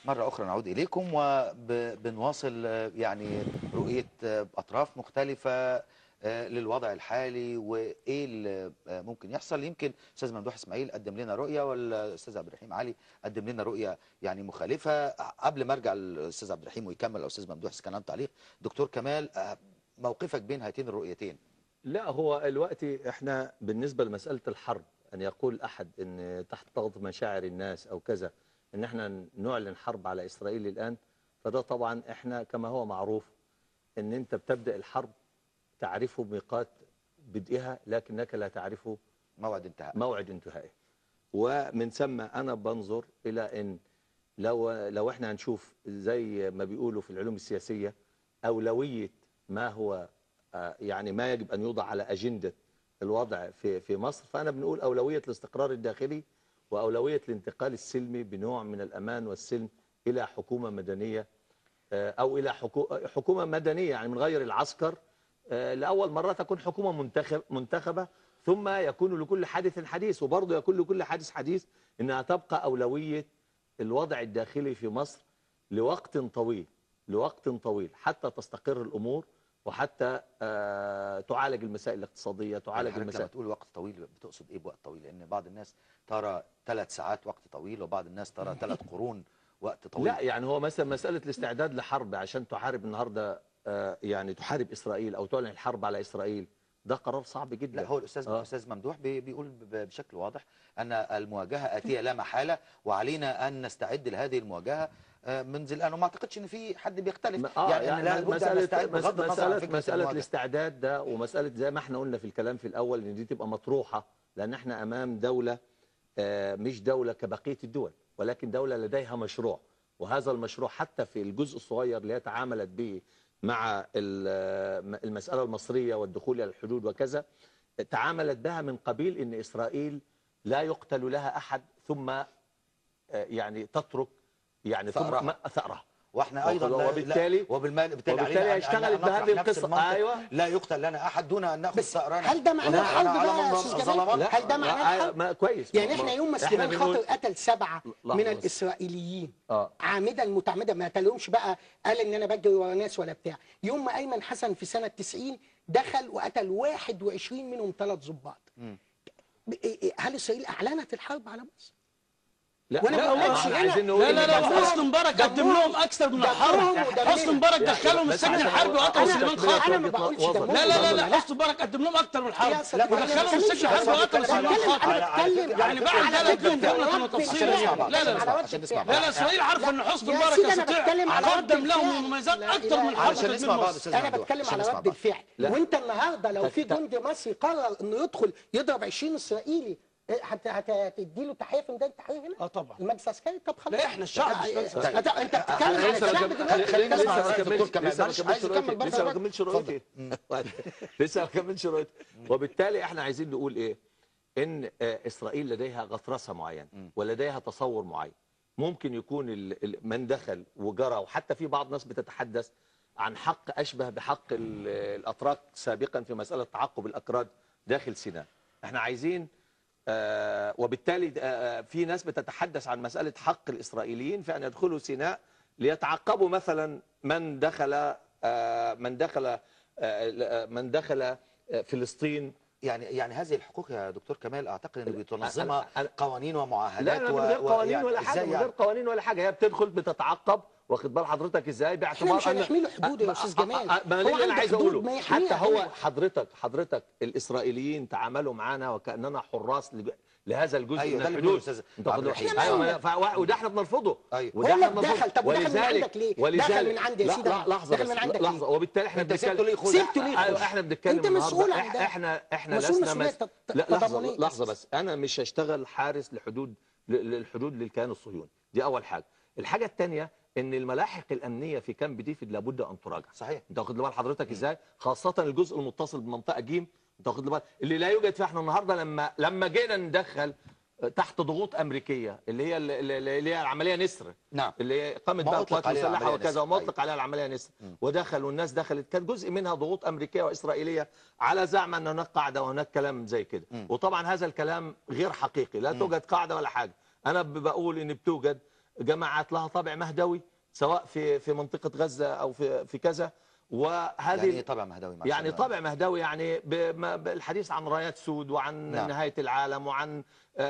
مرة أخرى نعود إليكم وبنواصل يعني رؤية أطراف مختلفة للوضع الحالي وإيه اللي ممكن يحصل يمكن أستاذ ممدوح إسماعيل قدم لنا رؤية والأستاذ عبد الرحيم علي قدم لنا رؤية يعني مخالفة قبل ما أرجع الأستاذ عبد الرحيم ويكمل الأستاذ ممدوح إذا كان عنده تعليق دكتور كمال موقفك بين هاتين الرؤيتين لا هو الوقت احنا بالنسبة لمسألة الحرب أن يقول أحد أن تحت ضغط مشاعر الناس أو كذا أن احنا نعلن حرب على إسرائيل الآن فده طبعا احنا كما هو معروف أن أنت بتبدأ الحرب تعرف ميقات بدئها لكنك لا تعرف موعد انتهاء موعد انتهائه ومن ثم أنا بنظر إلى أن لو, لو احنا هنشوف زي ما بيقولوا في العلوم السياسية أولوية ما هو يعني ما يجب أن يوضع على أجندة الوضع في في مصر فأنا بنقول أولوية الاستقرار الداخلي وأولوية الانتقال السلمي بنوع من الأمان والسلم إلى حكومة مدنية أو إلى حكومة مدنية يعني من غير العسكر لأول مرة تكون حكومة منتخب منتخبة ثم يكون لكل حادث حديث وبرضه يكون لكل حادث حديث إنها تبقى أولوية الوضع الداخلي في مصر لوقت طويل لوقت طويل حتى تستقر الأمور وحتى آه تعالج المسائل الاقتصادية تعالج يعني المسائل لما تقول وقت طويل بتقصد ايه بوقت طويل لان بعض الناس ترى ثلاث ساعات وقت طويل وبعض الناس ترى ثلاث قرون وقت طويل لا يعني هو مثلا مسألة الاستعداد لحرب عشان تحارب النهاردة آه يعني تحارب إسرائيل أو تعلن الحرب على إسرائيل ده قرار صعب جدا لا هو الاستاذ آه. الاستاذ ممدوح بيقول بشكل واضح ان المواجهه اتيه لا محاله وعلينا ان نستعد لهذه المواجهه منذ الان وما اعتقدش ان في حد بيختلف آه يعني, يعني لا مساله مساله مساله الاستعداد ده ومساله زي ما احنا قلنا في الكلام في الاول ان دي تبقى مطروحه لان احنا امام دوله مش دوله كبقيه الدول ولكن دوله لديها مشروع وهذا المشروع حتى في الجزء الصغير اللي هي تعاملت به مع المساله المصريه والدخول الى الحدود وكذا تعاملت بها من قبيل ان اسرائيل لا يقتل لها احد ثم يعني تترك يعني ثأرها ثأرها واحنا ايضا وبالتالي وبالمال بالتالي وبالتالي اشتغلت بهذه القصه ايوه لا يقتل لنا احد دون ان ناخذ ثأرنا هل ده معناه حرب بقى يا استاذ جمال هل ده معناه حرب ما كويس يعني احنا يوم ما سليمان خاطر قتل سبعه من الاسرائيليين آه. عامدا متعمدا ما قتلهمش بقى قال ان انا بجري ورا ناس ولا بتاع يوم ما ايمن حسن في سنه 90 دخل وقتل 21 منهم ثلاث ضباط هل اسرائيل اعلنت الحرب على مصر لا وانا لا ما قلتش عايزين هنا نقول لا لا لا حسني مبارك قدم لهم اكثر من الحرب حسني مبارك دخلهم السجن الحربي وقتل سليمان خاطر انا ما بقولش ده لا لا لا لا حسني مبارك قدم لهم اكثر من الحرب ودخلهم السجن الحربي وقتل سليمان خاطر يعني بعد ذلك الدولة كانوا تفصيل لا لا لا عشان نسمع لا لا اسرائيل عارفه ان حسني مبارك سيدي أنا بتكلم على رد قدم لهم الفعل. مميزات لا اكثر من إله الحرب عشان كانت نسمع من بعض مصر. استاذ انا ممدوح. بتكلم عشان على نسمع رد بعض. الفعل لا. وانت النهارده لو في تا- جندي مصري قرر انه يدخل يضرب 20 اسرائيلي إيه، هت- هت- هتدي له تحيه في ميدان التحرير هنا؟ اه طبعا المجلس العسكري طب خلاص لا احنا الشعب مش آه، بس. آه، آه، انت بتتكلم على لسه ما الشعب كم- دلوقتي خلينا بتتكلم نسمع على الدكتور الدكتور كمال. لسه ما معلش، كملتش عايز يكمل رؤيتي لسه ما برضه. كملتش رؤيتي لسه ما كملتش رؤيتي وبالتالي احنا عايزين نقول ايه ان آه، اسرائيل لديها غطرسه معينه ولديها تصور معين ممكن يكون ال- ال- من دخل وجرى وحتى في بعض الناس بتتحدث عن حق اشبه بحق ال- الاتراك سابقا في مساله تعقب الاكراد داخل سيناء احنا عايزين آه، وبالتالي آه، في ناس بتتحدث عن مسألة حق الإسرائيليين في أن يدخلوا سيناء ليتعقبوا مثلا من دخل آه، من دخل آه، آه، من دخل آه، فلسطين يعني يعني هذه الحقوق يا دكتور كمال اعتقد انه بتنظمها أنا- أنا- قوانين لا ومعاهدات لا و- من غير و- قوانين يعني ولا حاجة إزاي من يعني؟ غير قوانين ولا حاجة هي بتدخل بتتعقب واخد بال حضرتك ازاي باعتبار مش هنحمي له حدود يا أستاذ جمال. ما هو اللي انا عنده عايز حدود اقوله ما يحميها حتى هو هو. حضرتك حضرتك الاسرائيليين تعاملوا معانا وكاننا حراس لج- لهذا الجزء أيوة، من ده اللي بيقوله الحدود الأستاذ انت عبد واخد الرحيم. بالك؟ ايوه ما- ف- وده احنا بنرفضه أيوة. وده هو احنا اللي بنرفضه. دخل، طب ودخل من ولذلك- عندك ليه؟ ولذلك- دخل من عندي يا لا، سيدي لا، أنا. لحظه دخل بس من عندك لحظه ليه؟ وبالتالي احنا أنت سبته ليه يخش؟ سبته ليه ايوه يخش؟ احنا بنتكلم أنت النهاردة. مسؤول عن إح- ده. احنا احنا مسؤول لسنا مسؤولية مس... تط- لا لحظه تضامنية. لحظه بس انا مش هشتغل حارس لحدود ل- للحدود للكيان الصهيوني دي اول حاجه الحاجه الثانيه ان الملاحق الامنيه في كامب ديفيد لابد ان تراجع صحيح. انت واخد بال حضرتك ازاي خاصه الجزء المتصل بمنطقه جيم انت واخد بال اللي لا يوجد فيه احنا النهارده لما لما جينا ندخل تحت ضغوط امريكيه اللي هي اللي اللي هي العمليه نسر نعم. اللي هي قامت ما بقى أطلق قوات عليها مسلحه عملية وكذا نسر. وما أيوة. اطلق عليها العمليه نسر ودخلوا الناس دخلت كان جزء منها ضغوط امريكيه واسرائيليه على زعم ان هناك قاعده وهناك كلام زي كده وطبعا هذا الكلام غير حقيقي لا توجد قاعده ولا حاجه انا ب- بقول ان بتوجد جماعات لها طابع مهدوي سواء في في منطقه غزه او في في كذا وهذه يعني ايه طابع مهدوي معلش يعني أنا- طابع مهدوي يعني بما- بالحديث عن رايات سود وعن نعم. نعم. نهايه العالم وعن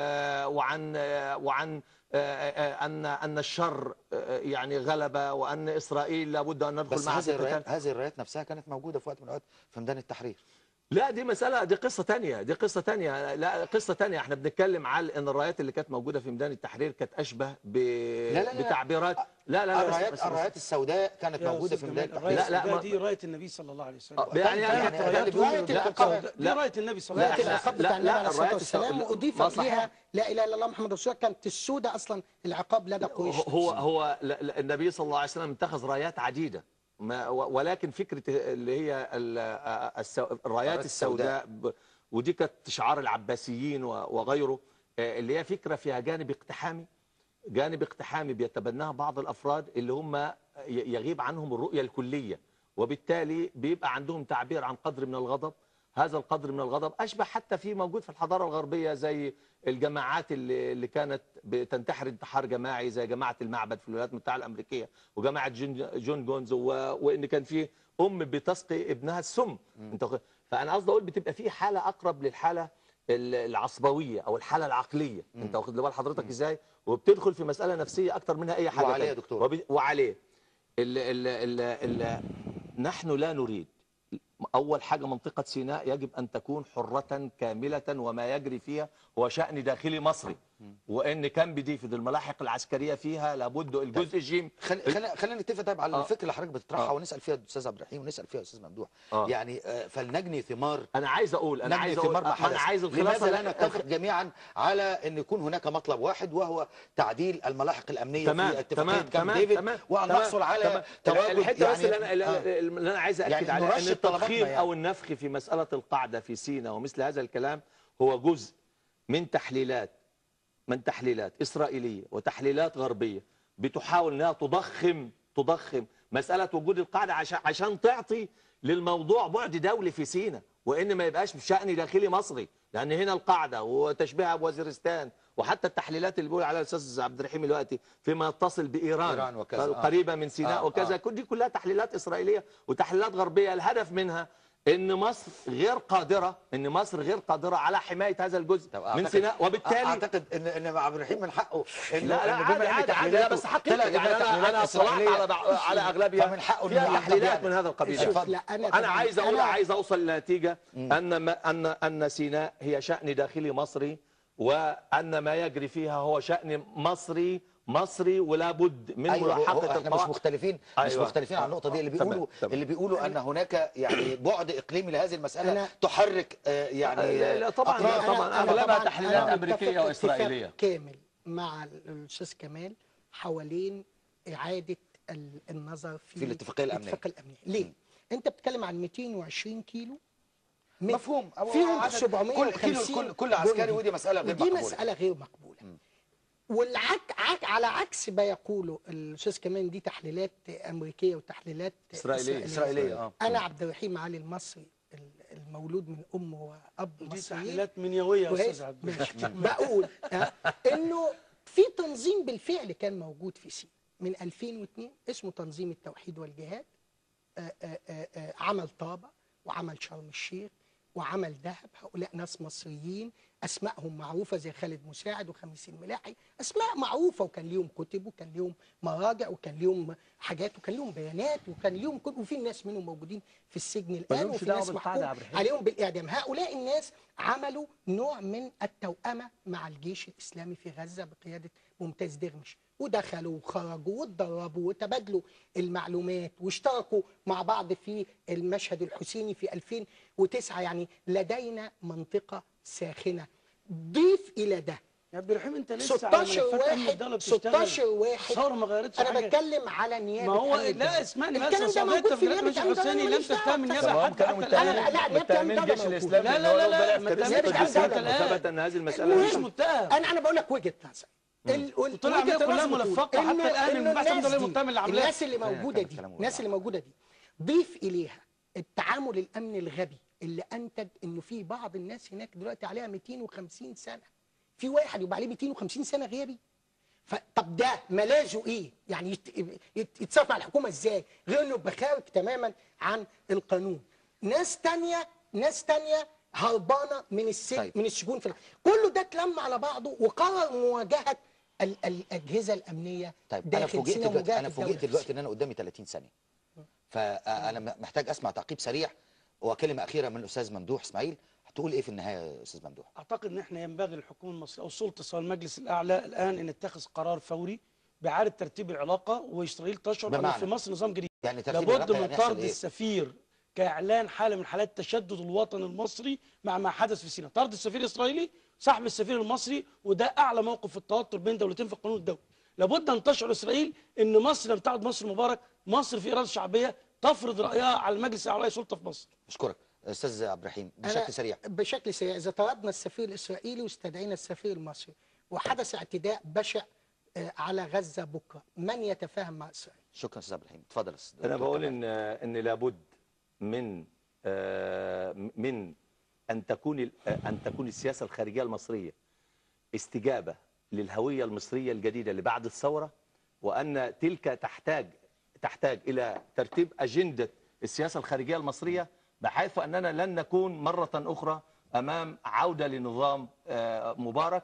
آه وعن آه وعن آه آه ان ان الشر آه يعني غلب وان اسرائيل لابد ان ندخل بس معها هذه في الرايات القتال هذه الرايات نفسها كانت موجوده في وقت من الاوقات في ميدان التحرير لا دي مسألة دي قصة تانية دي قصة تانية لا قصة تانية احنا بنتكلم على ان الرايات اللي كانت موجودة في ميدان التحرير كانت اشبه ب... لا، لا. بتعبيرات لا لا لا بس- الرايات بس- بس- الرايات السوداء كانت يا موجوده أستاذ في ميدان جمال، التحرير الراية لا، لا، السوداء ما- دي رايه النبي صلى الله عليه وسلم آه، يعني يعني يعني ده اللي بيقولوا- راية لا، العقاب دي رايه النبي صلى الله راية عليه وسلم العقاب لا، بتاع النبي لا، عليه الصلاة الرايات والسلام السوداء- وأضيف ما صحيح. ليها لا إله إلا الله محمد رسول الله كانت السوداء أصلا العقاب لدى قريش هو هو لا- لا، النبي صلى الله عليه وسلم اتخذ رايات عديدة ما و- ولكن فكرة اللي هي ال- السو- الرايات السوداء ب- ودي كانت شعار العباسيين و- وغيره آه، اللي هي فكرة فيها جانب اقتحامي جانب اقتحامي بيتبناه بعض الافراد اللي هم ي- يغيب عنهم الرؤيه الكليه وبالتالي بيبقى عندهم تعبير عن قدر من الغضب هذا القدر من الغضب اشبه حتى في موجود في الحضاره الغربيه زي الجماعات اللي اللي كانت بتنتحر انتحار جماعي زي جماعه المعبد في الولايات المتحده الامريكيه وجماعه جون, جون جونز و... وان كان في ام بتسقي ابنها السم انت واخد- فانا قصدي اقول بتبقى في حاله اقرب للحاله ال- العصبويه او الحاله العقليه انت واخد بال حضرتك ازاي وبتدخل في مساله نفسيه اكتر منها اي حاجه وعليه يا تانية. دكتور. وب... وعليه ال ال ال ال نحن لا نريد أول حاجة منطقة سيناء يجب أن تكون حرة كاملة وما يجري فيها هو شأن داخلي مصري وإن كان بديفيد الملاحق العسكرية فيها لابد الجزء جيم خل... خلينا خلينا نتفق طيب على آه. الفكره اللي حضرتك بتطرحها آه. ونسال فيها الاستاذ عبد الرحيم ونسال فيها الاستاذ ممدوح آه. يعني آه، فلنجني ثمار أنا عايز أقول أنا نجني عايز أقول ثمار ما ما حدث أنا عايز الخلاصة لماذا لا لا نتفق جميعا على ان يكون هناك مطلب واحد وهو تعديل الملاحق الامنيه تمام في اتفاقيه تمام كامب تمام ديفيد تمام وان تمام، نحصل على تمام. تواجد الحته بس يعني اللي انا آه. اللي انا عايز اكد يعني عليها نرشد ان طلباتنا التضخيم يعني. او النفخ في مساله القاعده في سيناء ومثل هذا الكلام هو جزء من تحليلات من تحليلات اسرائيليه وتحليلات غربيه بتحاول انها تضخم تضخم مساله وجود القاعده عشان عشان تعطي للموضوع بعد دولي في سيناء وان ما يبقاش بشان داخلي مصري لان هنا القاعده وتشبيهها بوزيرستان وحتى التحليلات اللي بيقول عليها الاستاذ عبد الرحيم دلوقتي فيما يتصل بايران إيران وكذا، آه. قريبه من سيناء آه، وكذا آه. كل دي كلها تحليلات اسرائيليه وتحليلات غربيه الهدف منها ان مصر غير قادره ان مصر غير قادره على حمايه هذا الجزء طب من أعتقد- سيناء وبالتالي اعتقد ان ان عبد الرحيم من حقه إنه- لا لا إنه عادي بما إن عادي عادي لا تحليلاته بس حقيقي طلع يعني إنها انا تحليلات انا اطلعت إسرائيلية، على بع- على اغلبها فمن حقه إنه فيها يعقب تحليلات يعني. من هذا القبيل شوف، يعني. لا، أنا انا طبعاً- عايز اقول أنا- عايز اوصل لنتيجه ان ما ان ان سيناء هي شان داخلي مصري وان ما يجري فيها هو شان مصري مصري ولا بد من ايوه هو- هو ملاحقه احنا مش القواعد مختلفين مش أيوة. مختلفين عن النقطه دي اللي تمام، بيقولوا تمام. اللي بيقولوا ان هناك يعني بعد اقليمي لهذه المساله أنا- تحرك آه، يعني لا، لا، طبعاً، أطراف. لا، طبعاً، أغلبها طبعاً تحليلات أنا أمريكية متفق وإسرائيلية. اتفاق كامل مع الاستاذ كمال حوالين اعاده ال- النظر في في الاتفاقية الأمنية. الاتفاقيه الامنيه ليه انت بتتكلم عن 220 كيلو من- مفهوم أو فيهم عدد- 750 كل كيلو كل كل عسكري جندي. ودي مساله غير ودي مقبوله مساله غير مقبوله والعك عك على عكس ما يقوله الاستاذ كمان دي تحليلات امريكيه وتحليلات إسرائيلية. اسرائيليه اه انا عبد الرحيم علي المصري ال- المولود من ام واب دي مصريين تحليلات منيويه يا وهي- استاذ عبد ماشي. بقول آه، انه في تنظيم بالفعل كان موجود في سيناء من 2002 اسمه تنظيم التوحيد والجهاد آه، آه، آه، آه، عمل طابة وعمل شرم الشيخ وعمل دهب هؤلاء ناس مصريين اسمائهم معروفه زي خالد مساعد وخميس الملاحي اسماء معروفه وكان ليهم كتب وكان ليهم مراجع وكان ليهم حاجات وكان ليهم بيانات وكان ليهم كتب وفي ناس منهم موجودين في السجن الان مالهمش وفي دعوة ناس بالقاعدة يا محكوم عبد الرحيم. عليهم بالاعدام هؤلاء الناس عملوا نوع من التوأمه مع الجيش الاسلامي في غزه بقياده ممتاز دغمش ودخلوا وخرجوا واتدربوا وتبادلوا المعلومات واشتركوا مع بعض في المشهد الحسيني في 2009 يعني لدينا منطقه ساخنه ضيف الى ده يا عبد الرحيم انت لسه 16 على ملفات امن واحد الدوله بتشتغل 16 واحد الثوره ما غيرتش انا حاجه بتكلم على نيابه ما هو أمن لا الدولة. اسمعني بس الكلام ده قضيه موجود في تفجيرات نيابه مش أمن الدولة، حسيني لم ماليش دعوة. تتهم النيابه طب حتى حتى الان لا، لا، نيابة أمن متهمين الدولة الجيش موجود. الاسلامي لا، إن لا، هو لا، لو لا، بلغ ما كبير تهمش في الجيش الجيش الأسلامي. وثبت ان هذه المساله مش مش متهم انا انا بقول لك وجهه نظر ال- وال- وطلع وجهة عليها كلها النظر بتقول ملفقة حتى إنه- الآن إنه البحث الناس الدولي دي- المتهم اللي عاملاه. الناس اللي خلينا موجوده نكمل دي كلامه الناس بعد. اللي موجوده دي ضيف اليها التعامل الامني الغبي اللي انتج انه في بعض الناس هناك دلوقتي عليها 250 سنه في واحد يبقى عليه 250 سنه غيابي طب ده ملاذه ايه؟ يعني يت- يت- يتصرف مع الحكومه ازاي؟ غير انه يبقى خارج تماما عن القانون. ناس تانية ناس تانية هربانه من السجن طيب. من السجون في الع- كله ده اتلم على بعضه وقرر مواجهه ال- الاجهزه الامنيه طيب انا داخل فوجئت سيناء دلوقتي ومواجهة انا الدولة فوجئت في دلوقتي ان انا قدامي 30 ثانيه فانا م- محتاج اسمع تعقيب سريع وكلمه اخيره من الاستاذ ممدوح اسماعيل هتقول ايه في النهايه يا استاذ ممدوح اعتقد ان احنا ينبغي للحكومه المصريه او السلطه سواء المجلس الاعلى الان ان يتخذ قرار فوري باعاده ترتيب العلاقه واسرائيل تشعر ان بمعنى؟ في مصر نظام جديد يعني ترتيب لابد العلاقة من يعني يحصل طرد إيه؟ السفير كاعلان حاله من حالات تشدد الوطن المصري مع ما حدث في سيناء طرد السفير الاسرائيلي سحب السفير المصري وده اعلى موقف في التوتر بين دولتين في القانون الدولي لابد ان تشعر اسرائيل ان مصر لم تعد مصر مبارك مصر في اراده شعبيه تفرض رايها على المجلس الاعلى سلطه في مصر اشكرك استاذ عبد الرحيم أنا بشكل سريع بشكل سريع اذا طردنا السفير الاسرائيلي واستدعينا السفير المصري وحدث اعتداء بشع آه، على غزه بكره من يتفاهم مع اسرائيل؟ شكرا استاذ عبد الرحيم اتفضل يا أستاذ انا دكتور بقول كمال. ان ان لابد من آه، من ان تكون ال- آه، ان تكون السياسه الخارجيه المصريه استجابه للهويه المصريه الجديده اللي بعد الثوره وان تلك تحتاج تحتاج الى ترتيب اجنده السياسه الخارجيه المصريه بحيث اننا لن نكون مره اخرى امام عوده لنظام آه، مبارك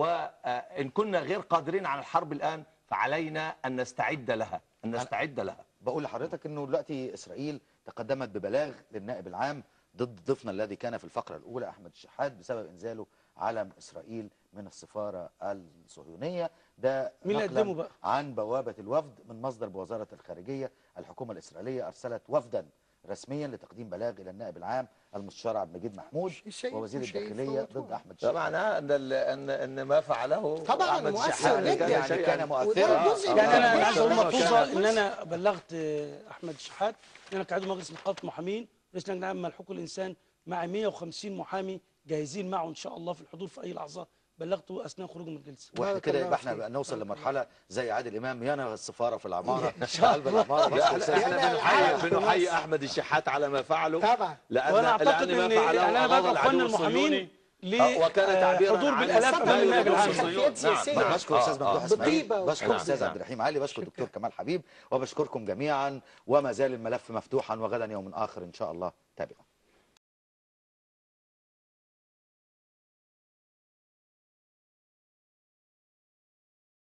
وان كنا غير قادرين على الحرب الان فعلينا ان نستعد لها ان نستعد لها بقول لحضرتك انه دلوقتي اسرائيل تقدمت ببلاغ للنائب العام ضد ضيفنا الذي كان في الفقره الاولى احمد الشحات بسبب انزاله علم اسرائيل من السفاره الصهيونيه ده مين اللي نقلاً قدمه بقى؟ عن بوابه الوفد من مصدر بوزاره الخارجيه الحكومه الاسرائيليه ارسلت وفدا رسميا لتقديم بلاغ الى النائب العام المستشار عبد المجيد محمود شيء- ووزير شيء الداخليه فوتوه. ضد احمد ده الشحات معناه ان ال- ان ان ما فعله طبعاً أحمد مؤثر الشحات جداً. كان يعني شيئاً- كان مؤثراً. وده جزء آه، من يعني انا انا آه، عايز اقول آه، ملحوظه كان- ان انا بلغت آه، احمد الشحات ان انا كعضو مجلس نقابه محامين رئيس لجنه عامه لحقوق الانسان مع 150 محامي جاهزين معه ان شاء الله في الحضور في اي لحظه بلغته اثناء خروجه من الجلسه واحنا بارك كده الله يبقى احنا فيك. بقى نوصل بارك لمرحله زي عادل امام ينهى السفاره في العماره إن في قلب العماره لا، بس احنا أنا احنا عارف بنحيي بنحيي مصر. احمد الشحات على ما فعله طبعا لان وانا اعتقد لان ان ما فعله يعني انا أمام بدعو اخواننا العدو المحامين الصهيوني. آه، وكان تعبيراً لحضور عن بالالاف الصبر امام النائب والعدو العام الصهيوني. نعم سياسية. نعم بشكر آه، استاذ آه. ممدوح اسماعيل بطيبة بشكر وحب. استاذ نعم. عبد الرحيم علي بشكر دكتور كمال حبيب وبشكركم جميعا وما زال الملف مفتوحا وغدا يوم اخر ان شاء الله تابعوا